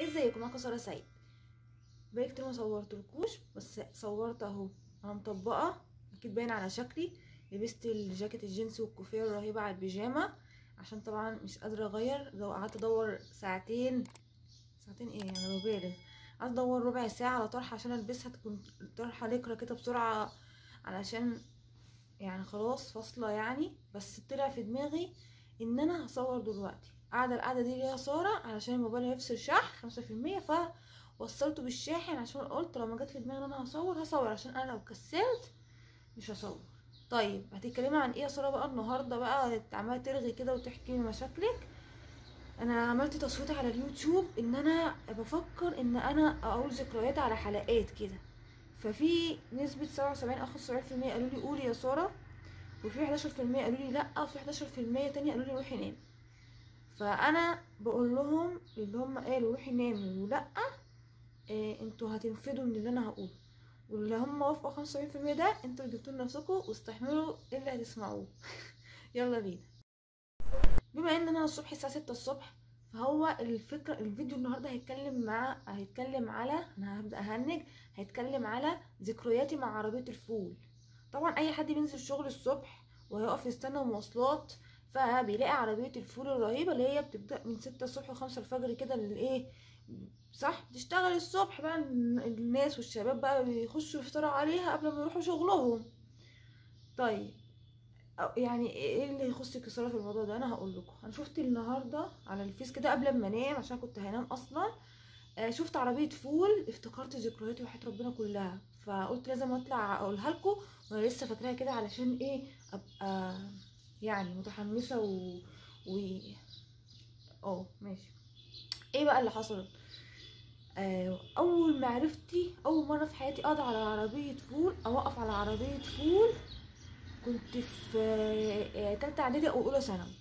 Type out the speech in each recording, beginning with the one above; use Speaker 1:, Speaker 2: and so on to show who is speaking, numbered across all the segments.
Speaker 1: ازيكم معاكم ساره سعيد بقالي كتير ما صورتلكوش بس صورت اهو انا مطبقه اكيد باين على شكلي لبست الجاكيت الجينز والكوفيه الرهيبه على البيجامه عشان طبعا مش قادره اغير لو قعدت ادور ساعتين ساعتين ايه يعني ببالغ قعدت ادور ربع ساعه على طرحه عشان البسها تكون طرحه لكرة كده بسرعه علشان يعني خلاص فاصله يعني بس طلع في دماغي ان انا هصور دلوقتي قاعده القعده دي ليها ساره علشان الموبايل هيفصل شحن خمسة في المية فوصلته بالشاحن عشان قلت لو ما جت في دماغي ان انا هصور هصور عشان انا لو كسلت مش هصور طيب هتتكلمي عن ايه يا ساره بقى النهارده بقى عماله ترغي كده وتحكي مشاكلك انا عملت تصويت على اليوتيوب ان انا بفكر ان انا اقول ذكريات على حلقات كده ففي نسبة سبعة وسبعين أو خمسة وسبعين في المية قالوا لي قولي يا سارة وفي حداشر في المية قالوا لي لأ وفي حداشر في المية تانية قالوا لي روحي نامي فأنا بقول لهم اللي هم قالوا روحي نامي ولأ إيه انتوا هتنفذوا من اللي أنا هقوله واللي هم وافقوا خمسة وسبعين في المية ده انتوا اللي جبتوا لنفسكم واستحملوا اللي هتسمعوه يلا بينا بما ان انا الصبح الساعة ستة الصبح فهو الفكرة الفيديو النهاردة هيتكلم مع هيتكلم على انا هبدأ اهنج هيتكلم على ذكرياتي مع عربية الفول طبعا اي حد بينزل شغل الصبح وهيقف يستنى مواصلات فبيلاقي عربية الفول الرهيبة اللي هي بتبدأ من ستة الصبح وخمسة الفجر كده للايه صح بتشتغل الصبح بقى الناس والشباب بقى بيخشوا يفطروا عليها قبل ما يروحوا شغلهم طيب يعني ايه اللي يخصك الصراحه في الموضوع ده انا هقول لكم انا شفت النهارده على الفيس كده قبل ما انام عشان كنت هنام اصلا آه شفت عربيه فول افتكرت ذكرياتي وحياه ربنا كلها فقلت لازم اطلع اقولها لكم وانا لسه فاكراها كده علشان ايه ابقى يعني متحمسه و و اه ماشي ايه بقى اللي حصل آه اول ما عرفتي اول مره في حياتي اقعد على عربيه فول او اقف على عربيه فول كنت في تالتة اعدادي او اولى ثانوي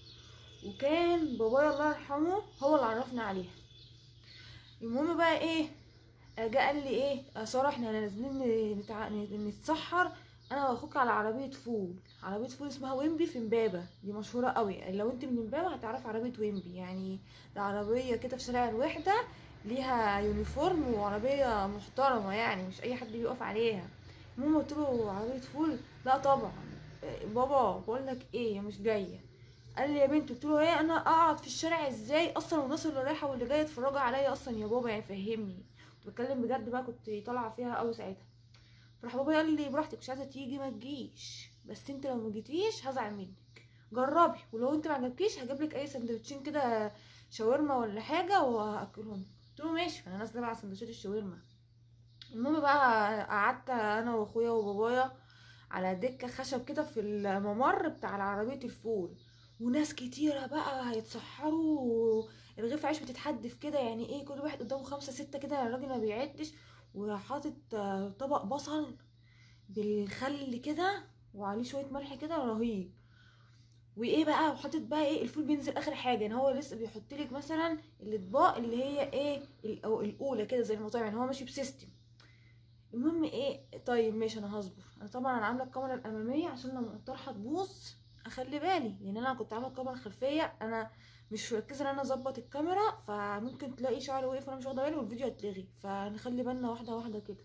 Speaker 1: وكان بابايا الله يرحمه هو اللي عرفنا عليها المهم بقى ايه جه قال لي ايه ساره احنا نازلين نتع... نتسحر انا واخوك على عربيه فول عربيه فول اسمها ويمبي في امبابه دي مشهوره قوي لو انت من امبابه هتعرف عربيه ويمبي يعني ده عربيه كده في شارع الوحده ليها يونيفورم وعربيه محترمه يعني مش اي حد بيقف عليها المهم قلت له عربيه فول لا طبعا بابا بقول لك ايه مش جايه قال لي يا بنت قلت له ايه انا اقعد في الشارع ازاي اصلا والناس اللي رايحه واللي جايه يتفرجوا عليا اصلا يا بابا يعني فهمني كنت بتكلم بجد بقى كنت طالعه فيها قوي ساعتها فراح بابا قال لي براحتك مش عايزه تيجي ما تجيش بس انت لو ما جيتيش هزعل منك جربي ولو انت ما عجبكيش هجيب لك اي سندوتشين كده شاورما ولا حاجه وهاكلهم قلت له ماشي انا نازله بقى على سندوتشات الشاورما المهم بقى قعدت انا واخويا وبابايا على دكه خشب كده في الممر بتاع عربيه الفول وناس كتيرة بقى هيتسحروا رغيف عيش بتتحدف كده يعني ايه كل واحد قدامه خمسة ستة كده الراجل ما بيعدش وحاطط طبق بصل بالخل كده وعليه شوية ملح كده رهيب وايه بقى وحاطط بقى ايه الفول بينزل اخر حاجه يعني هو لسه بيحط لك مثلا الاطباق اللي هي ايه الاولى كده زي المطاعم يعني هو ماشي بسيستم المهم ايه طيب ماشي انا هصبر انا طبعا انا عامله الكاميرا الاماميه عشان لما الطرحه تبوظ اخلي بالي لان انا كنت عامله الكاميرا الخلفيه انا مش مركزه ان انا اظبط الكاميرا فممكن تلاقي شعري وقف وانا مش واخده بالي والفيديو هيتلغي فنخلي بالنا واحده واحده كده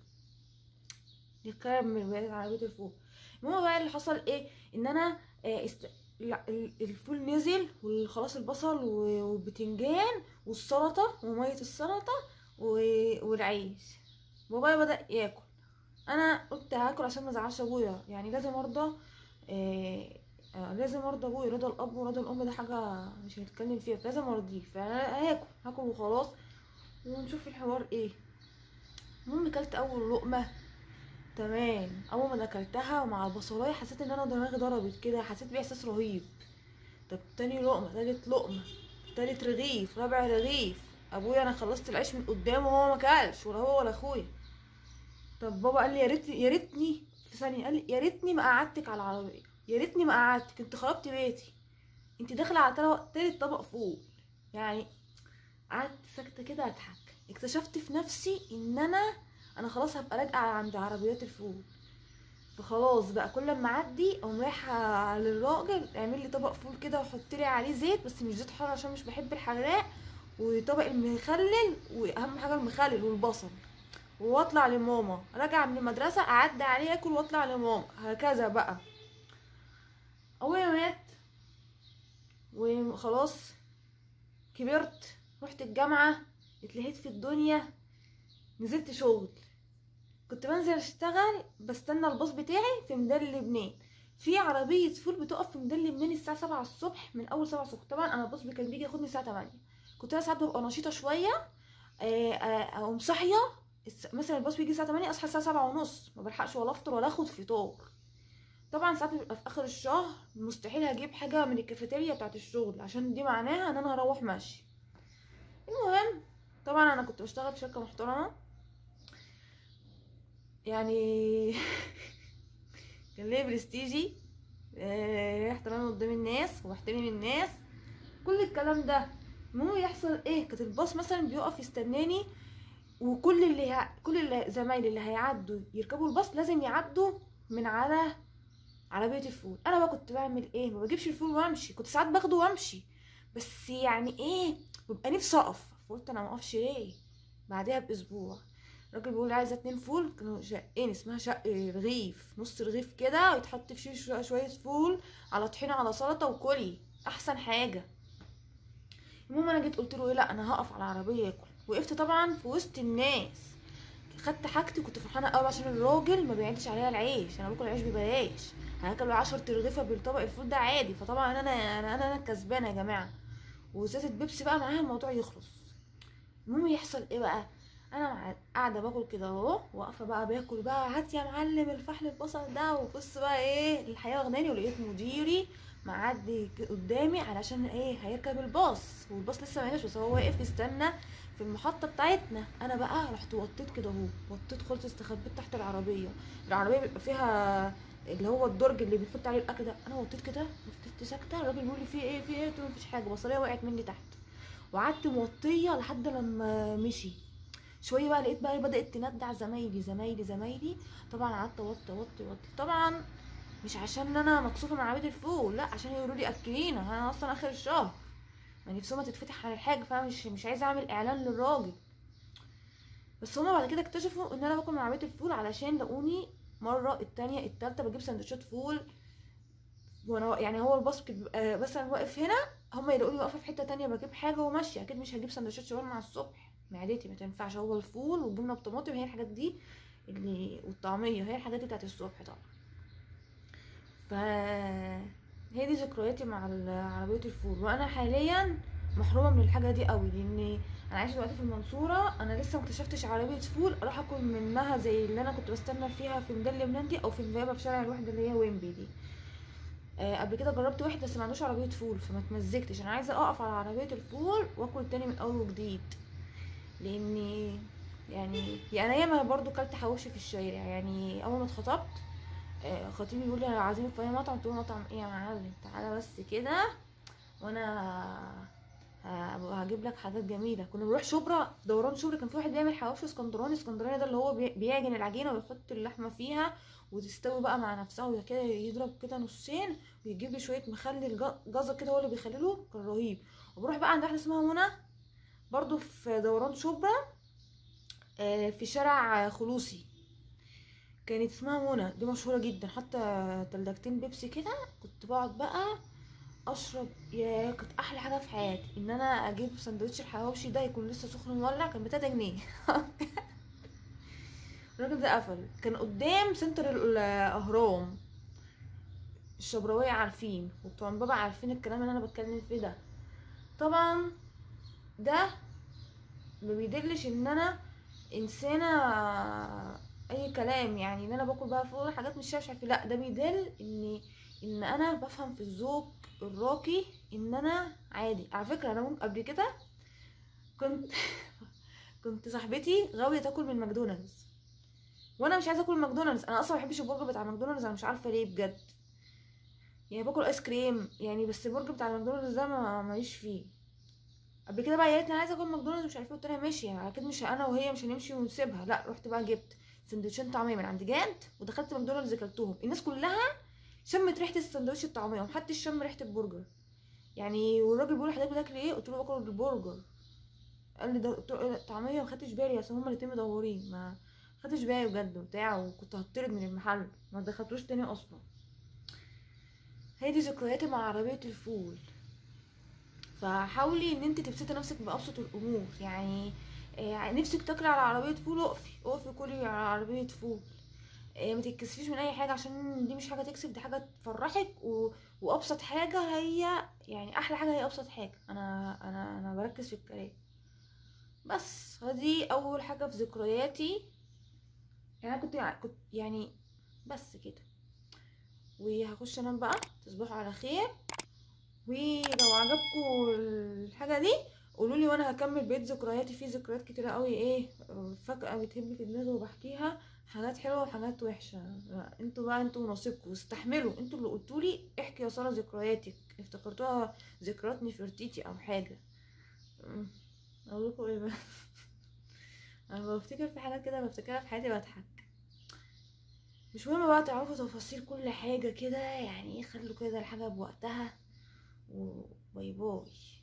Speaker 1: نكمل عربيه الفول المهم بقى اللي حصل ايه ان انا است... الفول نزل وخلاص البصل والبتنجان والسلطه وميه السلطه والعيش بابايا بدا ياكل انا قلت هاكل عشان ما ازعلش ابويا يعني لازم ارضى إيه آه لازم ارضى ابويا رضا الاب ورضا الام ده حاجه مش هنتكلم فيها فلازم ارضيه فانا هاكل هاكل وخلاص ونشوف الحوار ايه المهم كلت اول لقمه تمام اول ما اكلتها مع البصلايه حسيت ان انا دماغي ضربت كده حسيت باحساس رهيب طب تاني لقمه تالت لقمه تالت رغيف رابع رغيف ابويا انا خلصت العيش من قدامه وهو ما كلش ولا هو ولا اخويا طب بابا قال لي يا ريت يا ريتني في ثانيه قال لي يا ريتني ما قعدتك على العربيه يا ريتني ما قعدتك انت خربتي بيتي انت داخله على تالت طبق فوق يعني قعدت ساكته كده اضحك اكتشفت في نفسي ان انا انا خلاص هبقى راجعه عند عربيات الفول فخلاص بقى كل ما اعدي اقوم رايحه للراجل اعمل لي طبق فول كده وحط لي عليه زيت بس مش زيت حار عشان مش بحب الحراق وطبق المخلل واهم حاجه المخلل والبصل واطلع لماما راجع من المدرسه اعدي عليه اكل واطلع لماما هكذا بقى ابويا مات وخلاص كبرت رحت الجامعه اتلهيت في الدنيا نزلت شغل كنت بنزل اشتغل بستنى الباص بتاعي في ميدان لبنان في عربية فول بتقف في ميدان لبنان الساعة سبعة الصبح من أول سبعة الصبح طبعا أنا الباص كان بيجي ياخدني الساعة تمانية كنت أنا ساعات ببقى نشيطة شوية آه، آه، أقوم صاحية الس- مثلا الباص بيجي الساعة تمانية أصحى الساعة سبعة ونص ما بلحقش ولا أفطر ولا آخد فطار طبعا ساعات بيبقى في آخر الشهر مستحيل هجيب حاجة من الكافيتيريا بتاعت الشغل عشان دي معناها إن أنا هروح ماشي المهم طبعا أنا كنت بشتغل في شركة محترمة يعني كان ليا برستيجي آه، احترامي قدام الناس وبحترم الناس كل الكلام ده المهم يحصل ايه كانت الباص مثلا بيقف يستناني وكل اللي ه... كل اللي زمايلي اللي هيعدوا يركبوا الباص لازم يعدوا من على عربية الفول انا بقى كنت بعمل ايه ما بجيبش الفول وامشي كنت ساعات باخده وامشي بس يعني ايه ببقى نفسي اقف فقلت انا ما اقفش ليه بعدها باسبوع الراجل بيقول لي عايزه اتنين فول كانوا شقين اسمها شق رغيف نص رغيف كده ويتحط فيه شويه شوية فول على طحينه على سلطه وكلي احسن حاجه المهم انا جيت قلت له ايه لا انا هقف على العربيه اكل وقفت طبعا في وسط الناس خدت حاجتي كنت فرحانه قوي عشان الراجل ما بيعدش عليها العيش انا باكل عيش ببلاش هاكل 10 رغيفه بالطبق الفول ده عادي فطبعا انا انا انا انا الكسبانه يا جماعه وازازه بيبسي بقى معاها الموضوع يخلص المهم يحصل ايه بقى انا مع- قاعده باكل كده اهو واقفه بقى باكل بقى هات يا معلم الفحل البصل ده وبص بقى ايه الحياه واخداني ولقيت مديري معدي ك- قدامي علشان ايه هيركب الباص والباص لسه ما جاش بس هو واقف يستنى في المحطه بتاعتنا انا بقى رحت وطيت كده اهو وطيت خالص استخبيت تحت العربيه العربيه بيبقى فيها اللي هو الدرج اللي بيحط عليه الاكل ده انا وطيت كده وفضلت ساكته الراجل بيقول لي في ايه في ايه قلت له مفيش حاجه بصليه وقعت مني تحت وقعدت موطيه لحد لما مشي شويه بقى لقيت بقى بدات تندع زمايلي زمايلي زمايلي طبعا قعدت اوطي اوطي اوطي طبعا مش عشان انا مكسوفه من عبيد الفول لا عشان يقولوا لي اكلينا انا اصلا اخر الشهر ما نفسهم تتفتح على الحاجه فانا مش مش عايزه اعمل اعلان للراجل بس هما بعد كده اكتشفوا ان انا باكل من عربيه الفول علشان لقوني مره التانية التالتة بجيب سندوتشات فول وانا يعني هو الباص بيبقى مثلا واقف هنا هما يلاقوني واقفه في حته تانية بجيب حاجه وماشيه اكيد مش هجيب سندوتشات شاورما على الصبح معدتي ما تنفعش هو الفول والجبنه بطماطم هي الحاجات دي اللي والطعميه هي الحاجات دي بتاعت الصبح طبعا ف هي دي ذكرياتي مع ال- عربيه الفول وانا حاليا محرومه من الحاجه دي قوي لان انا عايشه دلوقتي في المنصوره انا لسه مكتشفتش عربيه فول اروح اكل منها زي اللي انا كنت بستنى فيها في ميدان لبنان دي او في امبابه في شارع الوحده اللي هي ويمبي دي آه، قبل كده جربت واحد بس ما عندوش عربيه فول فما اتمزجتش انا عايزه اقف على عربيه الفول واكل تاني من اول وجديد لاني يعني يعني انا ياما برضو كلت حواوشي في الشارع يعني اول ما اتخطبت آه، خطيبي بيقول لي عايزين في اي مطعم تقول مطعم ايه يا معلم تعالى بس كده وانا ه- هجيب لك حاجات جميله كنا بنروح شبرا دوران شبرا كان في واحد بيعمل حواوشي اسكندراني اسكندراني ده اللي هو بي- بيعجن العجينه ويحط اللحمه فيها وتستوي بقى مع نفسها وكده يضرب كده نصين ويجيب لي شويه مخلل ج- جزر كده هو اللي بيخلله كان رهيب وبروح بقى عند واحده اسمها منى برضو في دوران شبرا آه، في شارع خلوصي كانت اسمها منى دي مشهوره جدا حتى تلاجتين بيبسي كده كنت بقعد بقى اشرب يا كانت احلى حاجه في حياتي ان انا اجيب سندوتش الحواوشي ده يكون لسه سخن مولع كان ب 3 جنيه الراجل ده قفل كان قدام سنتر الاهرام الشبراوية عارفين وبتوع بابا عارفين الكلام اللي انا بتكلم فيه ده طبعا ده ما بيدلش ان انا انسانه اي كلام يعني ان انا باكل بقى فوق حاجات مش مش عارفه لا ده بيدل ان ان انا بفهم في الذوق الراقي ان انا عادي على فكره انا ممكن قبل كده كنت كنت صاحبتي غاويه تاكل من ماكدونالدز وانا مش عايزه اكل من ماكدونالدز انا اصلا ما بحبش البرجر بتاع ماكدونالدز انا مش عارفه ليه بجد يعني باكل ايس كريم يعني بس البرجر بتاع ماكدونالدز ده ما ماليش فيه قبل كده بقى يا ريتني عايزه اكل ماكدونالدز مش عارفه قلت لها ماشي يعني اكيد مش انا وهي مش هنمشي ونسيبها لا رحت بقى جبت سندوتشين طعميه من عند جانت ودخلت ماكدونالدز اكلتهم الناس كلها شمت ريحه السندوتش الطعميه ومحدش شم ريحه البرجر يعني والراجل بيقول حضرتك بتاكلي ايه قلت له باكل البرجر قال لي ده ط- طعميه ما خدتش بالي اصل هما الاتنين مدورين ما خدتش بالي بجد وبتاع وكنت هطرد من المحل ما دخلتوش تاني اصلا هي دي ذكرياتي مع عربيه الفول فحاولي ان انت تبسطي نفسك بابسط الامور يعني آه، نفسك تاكلي على عربيه فول اقفي اقفي كلي على عربيه فول آه، ما تتكسفيش من اي حاجه عشان دي مش حاجه تكسب دي حاجه تفرحك و... وابسط حاجه هي يعني احلى حاجه هي ابسط حاجه انا انا انا بركز في الكلام بس دي اول حاجه في ذكرياتي يعني انا كنت كنت يعني بس كده وهخش انام بقى تصبحوا على خير ولو عجبكم الحاجه دي قولوا لي وانا هكمل بقيه ذكرياتي في ذكريات كتيره قوي ايه فجاه بتهب في دماغي وبحكيها حاجات حلوه وحاجات وحشه لا، انتوا بقى انتوا نصيبكم واستحملوا انتوا اللي قلتوا لي احكي يا ساره ذكرياتك افتكرتوها ذكريات نفرتيتي او حاجه أمم، اقول لكم ايه بقى انا بفتكر في حاجات كده بفتكرها في حياتي بضحك مش مهم بقى تعرفوا تفاصيل كل حاجه كده يعني ايه خلوا كده الحاجه بوقتها وباي باي